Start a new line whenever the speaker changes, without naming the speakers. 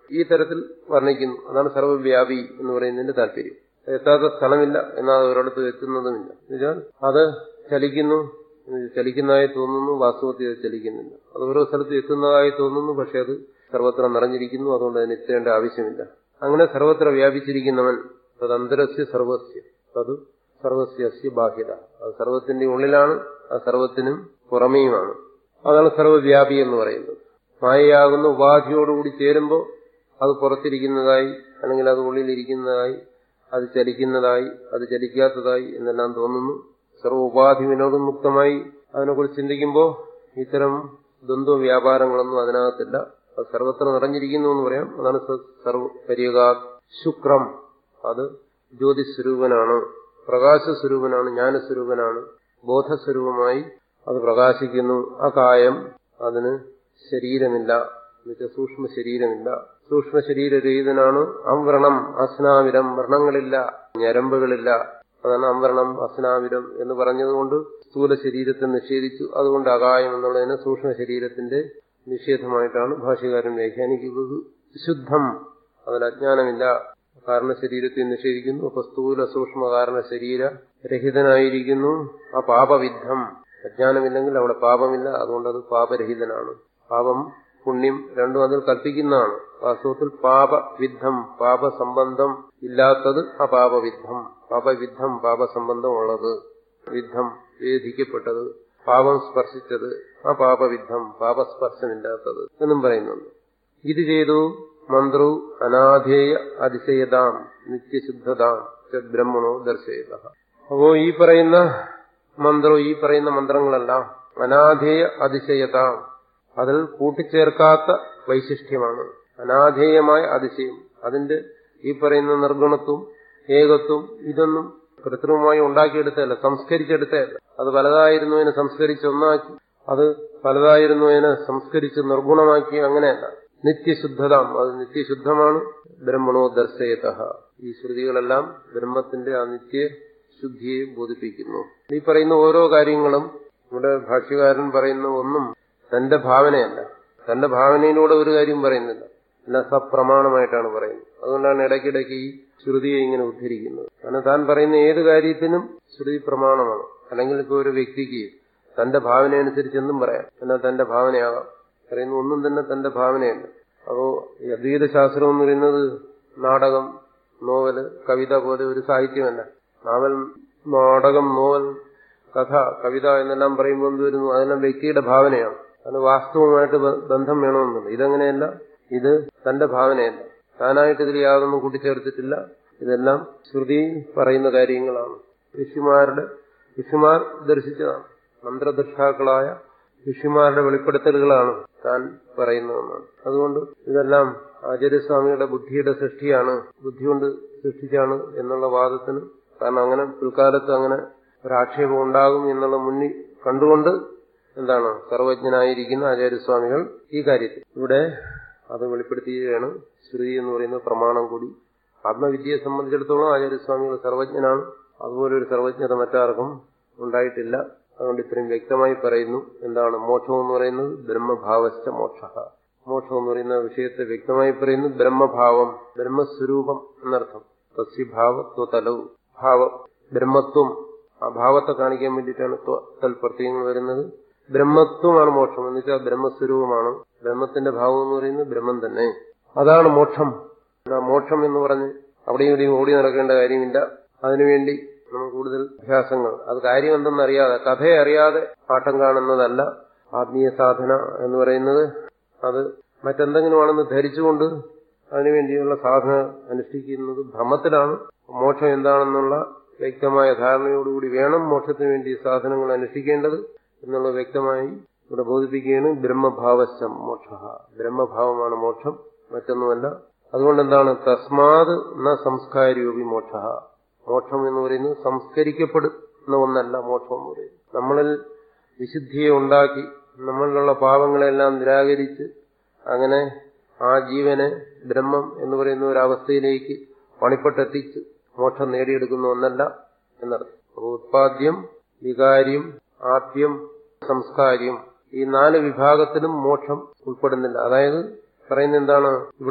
ഈ തരത്തിൽ വർണ്ണിക്കുന്നു അതാണ് സർവ്വവ്യാപി എന്ന് പറയുന്നതിന്റെ താല്പര്യം എത്താത്ത സ്ഥലമില്ല എന്നാൽ ഒരിടത്ത് എത്തുന്നതുമില്ല എന്നുവെച്ചാൽ അത് ചലിക്കുന്നു ചലിക്കുന്നതായി തോന്നുന്നു വാസ്തവത്തിൽ അത് ചലിക്കുന്നില്ല അത് ഓരോ സ്ഥലത്ത് എത്തുന്നതായി തോന്നുന്നു പക്ഷെ അത് സർവത്ര നിറഞ്ഞിരിക്കുന്നു അതുകൊണ്ട് അതിന് എത്തേണ്ട ആവശ്യമില്ല അങ്ങനെ സർവത്ര വ്യാപിച്ചിരിക്കുന്നവൻ തദന്തരസ്യ സർവസ്യ അത് സർവസ്യ ബാഹ്യത അത് സർവത്തിന്റെ ഉള്ളിലാണ് അത് സർവത്തിനും പുറമേയുമാണ് അതാണ് സർവവ്യാപി എന്ന് പറയുന്നത് മായയാകുന്ന ഉപാധിയോടുകൂടി ചേരുമ്പോൾ അത് പുറത്തിരിക്കുന്നതായി അല്ലെങ്കിൽ അത് ഉള്ളിലിരിക്കുന്നതായി അത് ചലിക്കുന്നതായി അത് ചലിക്കാത്തതായി എന്നെല്ലാം തോന്നുന്നു സർവ്വ ഉപാധി വിനോദമുക്തമായി അതിനെക്കുറിച്ച് ചിന്തിക്കുമ്പോൾ ഇത്തരം ദ്വന്ദ്വ വ്യാപാരങ്ങളൊന്നും അതിനകത്തില്ല അത് സർവത്ര നിറഞ്ഞിരിക്കുന്നു എന്ന് പറയാം അതാണ് സർവ പരിയകാ ശുക്രം അത് ജ്യോതിസ്വരൂപനാണ് പ്രകാശസ്വരൂപനാണ് ജ്ഞാനസ്വരൂപനാണ് ബോധസ്വരൂപമായി അത് പ്രകാശിക്കുന്നു ആ കായം അതിന് ശരീരമില്ല എന്നുവെച്ചാൽ സൂക്ഷ്മ ശരീരമില്ല സൂക്ഷ്മ ശരീരരഹിതനാണ് അംവ്രണം അസ്നാവിരം വ്രണങ്ങളില്ല ഞരമ്പുകളില്ല അതാണ് അംവരണം അസ്നാവിരം എന്ന് പറഞ്ഞതുകൊണ്ട് സ്ഥൂല ശരീരത്തെ നിഷേധിച്ചു അതുകൊണ്ട് അകായം എന്നുള്ളതിന് സൂക്ഷ്മ ശരീരത്തിന്റെ നിഷേധമായിട്ടാണ് ഭാഷ്യകാരൻ വ്യാഖ്യാനിക്കുന്നത് ശുദ്ധം അതിൽ അജ്ഞാനമില്ല കാരണ ശരീരത്തെ നിഷേധിക്കുന്നു അപ്പൊ സ്ഥൂല സൂക്ഷ്മ കാരണ ശരീര രഹിതനായിരിക്കുന്നു ആ പാപവിദ്ധം അജ്ഞാനമില്ലെങ്കിൽ അവിടെ പാപമില്ല അതുകൊണ്ട് അത് പാപരഹിതനാണ് പാപം പുണ്യം രണ്ടും അതിൽ കൽപ്പിക്കുന്നതാണ് വാസ്തവത്തിൽ പാപവിദ്ധം പാപസംബന്ധം ഇല്ലാത്തത് അപാപവിദ്ധം പാപവിദ്ധം പാപസംബന്ധം ഉള്ളത് വിദ്ധം വേദിക്കപ്പെട്ടത് പാപം സ്പർശിച്ചത് അപാപവിദ്ധം പാപസ്പർശമില്ലാത്തത് എന്നും പറയുന്നുണ്ട് ഇത് ചെയ്തു മന്ത്രു അനാധേയ അതിശയതാം നിത്യശുദ്ധതാം ബ്രഹ്മണോ ദർശയത അപ്പോ ഈ പറയുന്ന മന്ത്രോ ഈ പറയുന്ന മന്ത്രങ്ങളെല്ലാം അനാധേയ അതിശയതാം അതിൽ കൂട്ടിച്ചേർക്കാത്ത വൈശിഷ്ട്യമാണ് അനാധേയമായ അതിശയം അതിന്റെ ഈ പറയുന്ന നിർഗുണത്വം ഏകത്വം ഇതൊന്നും കൃത്രിമമായി ഉണ്ടാക്കിയെടുത്തതല്ല സംസ്കരിച്ചെടുത്തതല്ല അത് പലതായിരുന്നതിനെ സംസ്കരിച്ച് ഒന്നാക്കി അത് പലതായിരുന്നതിനെ സംസ്കരിച്ച് നിർഗുണമാക്കി അങ്ങനെയല്ല നിത്യശുദ്ധത അത് നിത്യശുദ്ധമാണ് ബ്രഹ്മണോ ദർശയത ഈ ശ്രുതികളെല്ലാം ബ്രഹ്മത്തിന്റെ ആ നിത്യ ശുദ്ധിയെ ബോധിപ്പിക്കുന്നു ഈ പറയുന്ന ഓരോ കാര്യങ്ങളും ഇവിടെ ഭാഷ്യകാരൻ പറയുന്ന ഒന്നും തന്റെ ഭാവനയല്ല തന്റെ ഭാവനയിലൂടെ ഒരു കാര്യം പറയുന്നില്ല എല്ലാം സപ്രമാണമായിട്ടാണ് പറയുന്നത് അതുകൊണ്ടാണ് ഇടയ്ക്കിടയ്ക്ക് ഈ ശ്രുതിയെ ഇങ്ങനെ ഉദ്ധരിക്കുന്നത് കാരണം താൻ പറയുന്ന ഏത് കാര്യത്തിനും ശ്രുതി പ്രമാണമാണ് അല്ലെങ്കിൽ ഇപ്പോൾ ഒരു വ്യക്തിക്ക് തന്റെ ഭാവന അനുസരിച്ച് എന്തും പറയാം എന്നാൽ തന്റെ ഭാവനയാകാം പറയുന്ന ഒന്നും തന്നെ തന്റെ ഭാവനയല്ല അപ്പോ ഈ അദ്വൈത ശാസ്ത്രം എന്ന് പറയുന്നത് നാടകം നോവല് കവിത പോലെ ഒരു സാഹിത്യമല്ല നാവൽ നാടകം നോവൽ കഥ കവിത എന്നെല്ലാം പറയുമ്പോൾ എന്ത് വരുന്നു അതെല്ലാം വ്യക്തിയുടെ ഭാവനയാണ് അതിന് വാസ്തവമായിട്ട് ബന്ധം വേണമെന്നുണ്ട് ഇതങ്ങനെയല്ല ഇത് തന്റെ ഭാവനയല്ല താനായിട്ട് ഇതിൽ യാതൊന്നും കൂട്ടിച്ചേർത്തിട്ടില്ല ഇതെല്ലാം ശ്രുതി പറയുന്ന കാര്യങ്ങളാണ് ഋഷിമാരുടെ ഋഷിമാർ ദർശിച്ചതാണ് മന്ത്രദൃഷ്ടാക്കളായ ഋഷിമാരുടെ വെളിപ്പെടുത്തലുകളാണ് താൻ പറയുന്നതെന്നാണ് അതുകൊണ്ട് ഇതെല്ലാം ആചാര്യസ്വാമിയുടെ ബുദ്ധിയുടെ സൃഷ്ടിയാണ് ബുദ്ധി കൊണ്ട് സൃഷ്ടിച്ചാണ് എന്നുള്ള വാദത്തിന് കാരണം അങ്ങനെ പിൽക്കാലത്ത് അങ്ങനെ ഒരാക്ഷേപം ഉണ്ടാകും എന്നുള്ള മുന്നിൽ കണ്ടുകൊണ്ട് എന്താണ് സർവജ്ഞനായിരിക്കുന്ന ആചാര്യസ്വാമികൾ ഈ കാര്യത്തിൽ ഇവിടെ അത് വെളിപ്പെടുത്തുകയാണ് ശ്രുതി എന്ന് പറയുന്ന പ്രമാണം കൂടി ആത്മവിദ്യയെ സംബന്ധിച്ചിടത്തോളം ആചാര്യസ്വാമികൾ സർവജ്ഞനാണ് അതുപോലെ ഒരു സർവജ്ഞത മറ്റാർക്കും ഉണ്ടായിട്ടില്ല അതുകൊണ്ട് ഇത്രയും വ്യക്തമായി പറയുന്നു എന്താണ് മോക്ഷം എന്ന് പറയുന്നത് ബ്രഹ്മഭാവശ്ച മോക്ഷ മോക്ഷം എന്ന് പറയുന്ന വിഷയത്തെ വ്യക്തമായി പറയുന്നു ബ്രഹ്മഭാവം ബ്രഹ്മസ്വരൂപം എന്നർത്ഥം തസ്യഭാവത്വ തലവ് ഭാവം ബ്രഹ്മത്വം ആ ഭാവത്തെ കാണിക്കാൻ വേണ്ടിയിട്ടാണ് തൽപ്രത്യങ്ങൾ വരുന്നത് ബ്രഹ്മത്വമാണ് മോക്ഷം എന്ന് വെച്ചാൽ ബ്രഹ്മസ്വരൂപമാണ് ബ്രഹ്മത്തിന്റെ ഭാവം എന്ന് പറയുന്നത് ബ്രഹ്മം തന്നെ അതാണ് മോക്ഷം മോക്ഷം എന്ന് പറഞ്ഞ് അവിടെയും ഇവിടെയും ഓടി നടക്കേണ്ട കാര്യമില്ല അതിനുവേണ്ടി നമുക്ക് കൂടുതൽ അഭ്യാസങ്ങൾ അത് കാര്യം എന്തെന്നറിയാതെ കഥയെ അറിയാതെ ആട്ടം കാണുന്നതല്ല ആത്മീയ സാധന എന്ന് പറയുന്നത് അത് മറ്റെന്തെങ്കിലുമാണെന്ന് ധരിച്ചുകൊണ്ട് അതിനുവേണ്ടിയുള്ള സാധന അനുഷ്ഠിക്കുന്നത് ഭ്രമത്തിലാണ് മോക്ഷം എന്താണെന്നുള്ള വ്യക്തമായ ധാരണയോടുകൂടി വേണം മോക്ഷത്തിന് വേണ്ടി സാധനങ്ങൾ അനുഷ്ഠിക്കേണ്ടത് എന്നുള്ളത് വ്യക്തമായി ഇവിടെ ബോധിപ്പിക്കുകയാണ് ബ്രഹ്മഭാവശ്ച മോക്ഷ ബ്രഹ്മഭാവമാണ് മോക്ഷം മറ്റൊന്നുമല്ല അതുകൊണ്ട് എന്താണ് തസ്മാത് ന സംസ്കാരൂപി മോക്ഷ മോക്ഷം എന്ന് പറയുന്നത് സംസ്കരിക്കപ്പെടുന്ന ഒന്നല്ല മോക്ഷം എന്ന് പറയുന്നത് നമ്മളിൽ വിശുദ്ധിയെ ഉണ്ടാക്കി നമ്മളിലുള്ള പാവങ്ങളെല്ലാം നിരാകരിച്ച് അങ്ങനെ ആ ജീവനെ ബ്രഹ്മം എന്ന് പറയുന്ന ഒരു അവസ്ഥയിലേക്ക് പണിപ്പെട്ടെത്തിച്ച് മോക്ഷം നേടിയെടുക്കുന്ന ഒന്നല്ല എന്നർത്ഥം അപ്പോൾ ഉത്പാദ്യം വികാര്യം ആദ്യം സംസ്കാര്യം ഈ നാല് വിഭാഗത്തിലും മോക്ഷം ഉൾപ്പെടുന്നില്ല അതായത് പറയുന്ന എന്താണ്